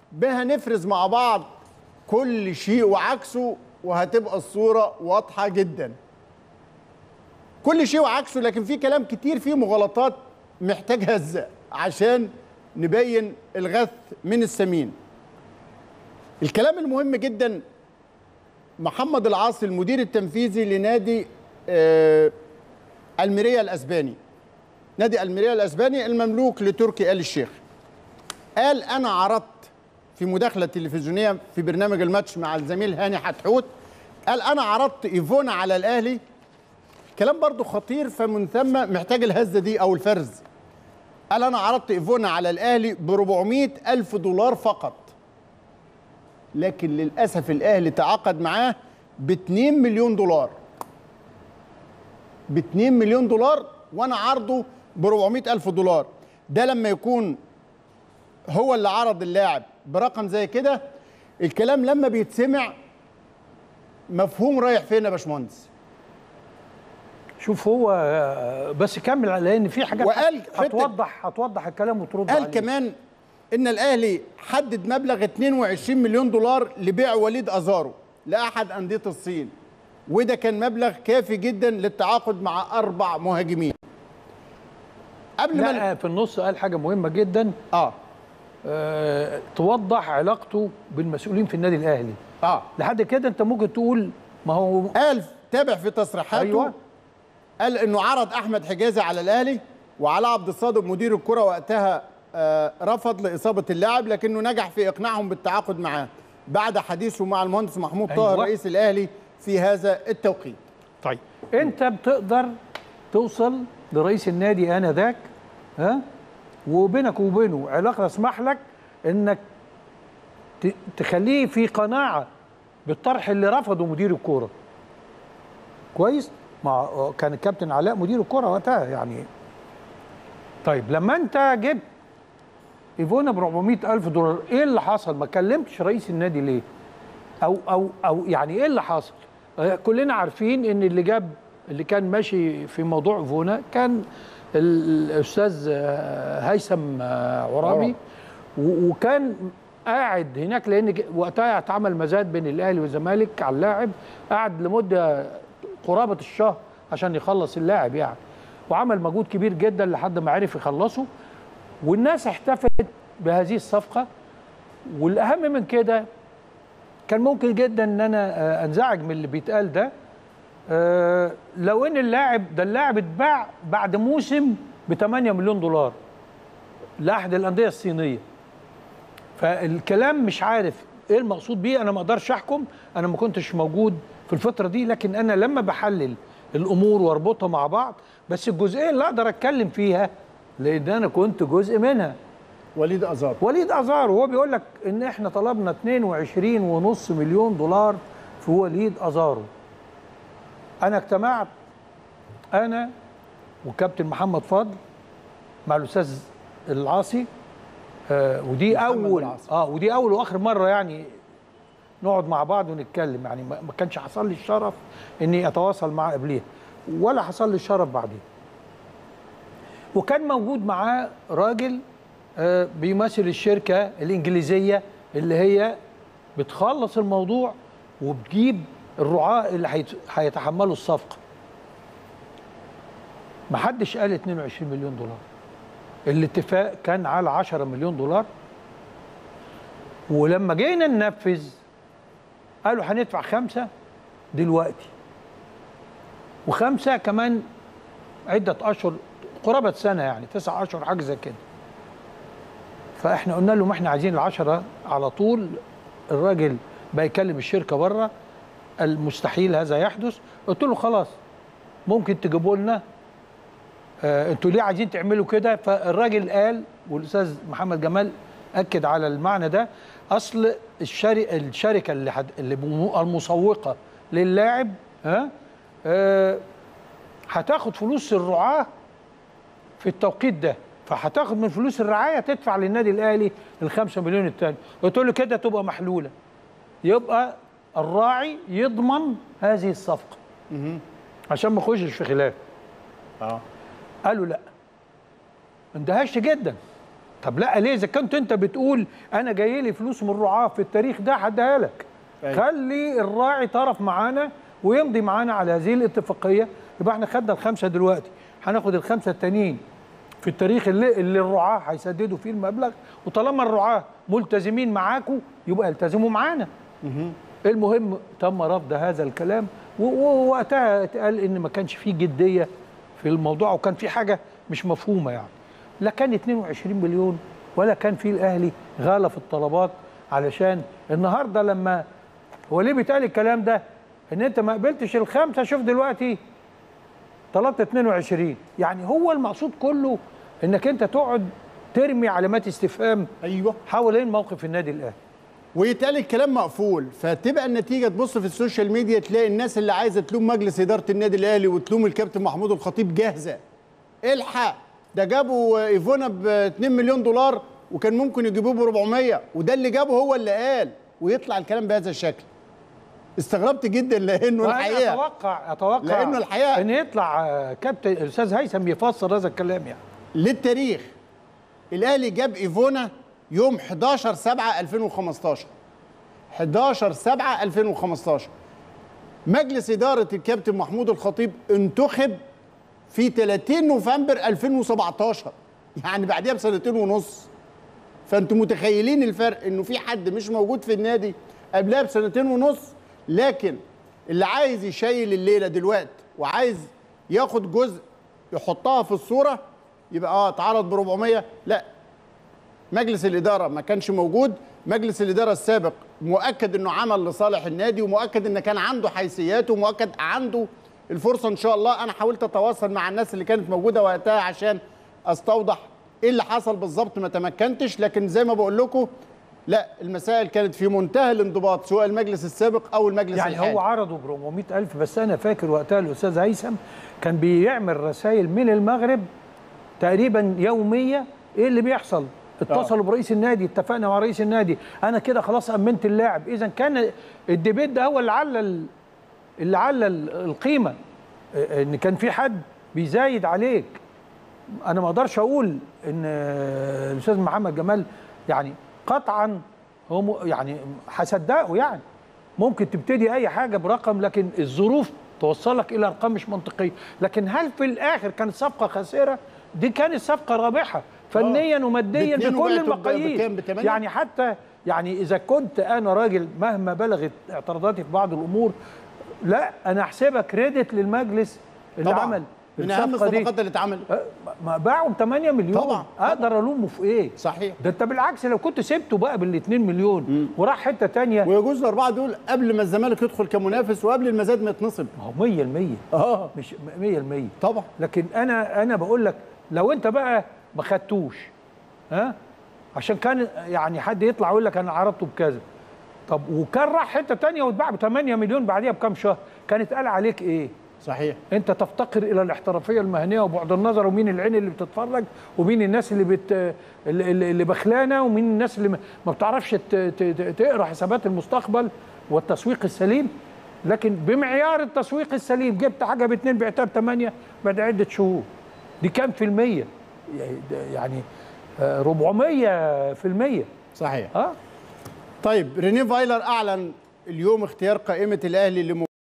هنفرز مع بعض كل شيء وعكسه وهتبقى الصوره واضحه جدا كل شيء وعكسه لكن في كلام كتير فيه مغالطات محتاج هزه عشان نبين الغث من السمين الكلام المهم جدا محمد العاصي المدير التنفيذي لنادي آه، الميريا الاسباني نادي الميريا الاسباني المملوك لتركي آل الشيخ قال انا عرضت في مداخله تلفزيونيه في برنامج الماتش مع الزميل هاني حتحوت قال انا عرضت ايفونا على الاهلي كلام برضو خطير فمن ثم محتاج الهزه دي او الفرز قال انا عرضت ايفونا على الاهلي ب 400 الف دولار فقط لكن للاسف الاهلي تعاقد معاه ب 2 مليون دولار ب 2 مليون دولار وانا عرضه ب 400 الف دولار ده لما يكون هو اللي عرض اللاعب برقم زي كده الكلام لما بيتسمع مفهوم رايح فين يا باشمهندس شوف هو آه، بس كمل لان في حاجات وقال حتة- هتوضح هتوضح الكلام وترد قال عليه. كمان ان الاهلي حدد مبلغ 22 مليون دولار لبيع وليد ازارو لاحد انديه الصين وده كان مبلغ كافي جدا للتعاقد مع اربع مهاجمين قبل ما لا في النص قال حاجه مهمه جدا اه آه توضح علاقته بالمسؤولين في النادي الاهلي اه لحد كده انت ممكن تقول ما هو قال تابع في تصريحاته أيوة. قال انه عرض احمد حجازي على الاهلي وعلى عبد الصادق مدير الكره وقتها آه رفض لاصابه اللاعب لكنه نجح في اقناعهم بالتعاقد معاه بعد حديثه مع المهندس محمود طاهر أيوة. رئيس الاهلي في هذا التوقيت طيب انت بتقدر توصل لرئيس النادي انذاك ها وبينك وبينه علاقه تسمح لك انك ت- تخليه في قناعه بالطرح اللي رفضه مدير الكوره كويس مع كان الكابتن علاء مدير الكوره وقتها يعني طيب لما انت جبت ايفونا ب 400 الف دولار ايه اللي حصل ما كلمتش رئيس النادي ليه او او او يعني ايه اللي حصل آه، كلنا عارفين ان اللي جاب اللي كان ماشي في موضوع فونا كان ال- الاستاذ آه، هيثم آه، عرابي عرابي. و- وكان قاعد هناك لان ج- وقتها اتعمل مزاد بين الاهلي والزمالك على اللاعب قعد لمده قرابه الشهر عشان يخلص اللاعب يعني وعمل مجهود كبير جدا لحد ما عرف يخلصه والناس احتفلت بهذه الصفقه والاهم من كده كان ممكن جدا ان انا آه، انزعج من اللي بيتقال ده آه، لو ان اللاعب ده اللاعب اتباع بعد موسم ب 8 مليون دولار لاحد الانديه الصينيه فالكلام مش عارف ايه المقصود بيه انا ما اقدرش احكم انا ما كنتش موجود في الفتره دي لكن انا لما بحلل الامور واربطها مع بعض بس الجزئيه اللي اقدر اتكلم فيها لان انا كنت جزء منها وليد ازار وليد ازارو هو بيقول لك ان احنا طلبنا 22.5 مليون دولار في وليد ازارو انا اجتمعت انا وكابتن محمد فضل مع الاستاذ العاصي آه ودي محمد اول العاصي. اه ودي اول واخر مره يعني نقعد مع بعض ونتكلم يعني ما ما كانش حصل لي الشرف اني اتواصل معاه قبليها ولا حصل لي الشرف بعدين وكان موجود معاه راجل آه، بيمثل الشركه الانجليزيه اللي هي بتخلص الموضوع وبتجيب الرعاة اللي هيت- هيتحملوا الصفقه محدش قال 22 مليون دولار الاتفاق كان على 10 مليون دولار ولما جينا ننفذ قالوا هندفع خمسة دلوقتي وخمسة كمان عدة أشهر قرابة سنة يعني تسع أشهر حاجة زي كده فإحنا قلنا له ما إحنا عايزين العشرة على طول الراجل بقى يكلم الشركة بره المستحيل هذا يحدث قلت له خلاص ممكن تجيبوا لنا آه انتوا ليه عايزين تعملوا كده فالراجل قال والاستاذ محمد جمال اكد على المعنى ده اصل الشركه الشركه اللي حد اللي بم- المسوقه للاعب ها آه هتاخد فلوس الرعاه في التوقيت ده فهتاخد من فلوس الرعايه تدفع للنادي الاهلي الخمسة مليون التاني قلت له كده تبقى محلوله يبقى الراعي يضمن هذه الصفقه عشان ما يخشش في خلاف اه قالوا لا اندهشت جدا طب لا ليه اذا كنت انت بتقول انا جاي لي فلوس من الرعاه في التاريخ ده هديها لك أيوة. خلي الراعي طرف معانا ويمضي معانا على هذه الاتفاقيه يبقى احنا خدنا الخمسه دلوقتي هناخد الخمسه التانيين في التاريخ اللي, اللي الرعاه هيسددوا فيه المبلغ وطالما الرعاه ملتزمين معاكم يبقى التزموا معانا المهم تم رفض هذا الكلام و- ووقتها اتقال ان ما كانش فيه جديه في الموضوع وكان في حاجه مش مفهومه يعني لا كان 22 مليون ولا كان في الاهلي غالى في الطلبات علشان النهارده لما هو ليه بيتقال الكلام ده ان انت ما قبلتش الخمسه شوف دلوقتي طلبت 22 يعني هو المقصود كله انك انت تقعد ترمي علامات استفهام ايوه حوالين موقف النادي الاهلي ويتقال الكلام مقفول فتبقى النتيجه تبص في السوشيال ميديا تلاقي الناس اللي عايزه تلوم مجلس اداره النادي الاهلي وتلوم الكابتن محمود الخطيب جاهزه الحق ده جابوا ايفونا ب 2 مليون دولار وكان ممكن يجيبوه ب 400 وده اللي جابه هو اللي قال ويطلع الكلام بهذا الشكل استغربت جدا لانه وأنا الحقيقه اتوقع اتوقع لأنه الحقيقة- ان يطلع آه، كابتن الاستاذ هيثم يفسر هذا الكلام يعني للتاريخ الاهلي جاب ايفونا يوم 11 7 2015 11 7 2015 مجلس اداره الكابتن محمود الخطيب انتخب في 30 نوفمبر 2017 يعني بعدها بسنتين ونص فانتم متخيلين الفرق انه في حد مش موجود في النادي قبلها بسنتين ونص لكن اللي عايز يشيل الليله دلوقتي وعايز ياخد جزء يحطها في الصوره يبقى اه اتعرض ب 400 لا مجلس الاداره ما كانش موجود مجلس الاداره السابق مؤكد انه عمل لصالح النادي ومؤكد ان كان عنده حيثيات ومؤكد عنده الفرصه ان شاء الله انا حاولت اتواصل مع الناس اللي كانت موجوده وقتها عشان استوضح ايه اللي حصل بالظبط ما تمكنتش لكن زي ما بقول لكم لا المسائل كانت في منتهى الانضباط سواء المجلس السابق او المجلس يعني الحالي هو عرضه ب 400 ألف بس أنا فاكر وقتها الأستاذ هيثم كان بيعمل رسائل من المغرب تقريبا يومية إيه اللي بيحصل اتصلوا برئيس النادي اتفقنا مع رئيس النادي أنا كده خلاص أمنت اللاعب إذا كان الديبيت ده هو اللي علل اللي علل القيمة إيه، إن كان في حد بيزايد عليك انا ما اقدرش اقول ان آه، الاستاذ محمد جمال يعني قطعا هو م- يعني هصدقه يعني ممكن تبتدي اي حاجه برقم لكن الظروف توصلك الى ارقام مش منطقيه لكن هل في الاخر كانت صفقه خاسره دي كانت صفقه رابحه فنيا وماديا باتنين بكل وبعتوا ب- المقاييس بكام؟ بتمانية؟ يعني حتى يعني اذا كنت انا راجل مهما بلغت اعتراضاتي في بعض الامور لا انا احسبها كريدت للمجلس اللي طبعا عمل من اهم الصفقة دي. الصفقات اللي اتعملت أه، ما باعوا ب 8 مليون طبعا، اقدر الومه في ايه؟ صحيح ده انت بالعكس لو كنت سبته بقى بال 2 مليون وراح حته تانية ويجوز الاربعه دول قبل ما الزمالك يدخل كمنافس وقبل المزاد ما يتنصب ما هو 100% اه مش 100% طبعا لكن انا انا بقول لك لو انت بقى ما خدتوش ها عشان كان يعني حد يطلع يقول لك انا عرضته بكذا طب وكان راح حته تانية واتباع ب 8 مليون بعديها بكام شهر كانت قال عليك ايه؟ صحيح انت تفتقر الى الاحترافيه المهنيه وبعد النظر ومين العين اللي بتتفرج ومين الناس اللي بت اللي, اللي اللي بخلانه ومين الناس اللي ما ما بتعرفش ت- ت- ت- تقرا حسابات المستقبل والتسويق السليم لكن بمعيار التسويق السليم جبت حاجه باثنين بعتها بثمانيه بعد عده شهور دي كام في الميه؟ يعني ده- يعني آه، 400 في الميه صحيح اه طيب رينيه فايلر اعلن اليوم اختيار قائمه الاهلي لم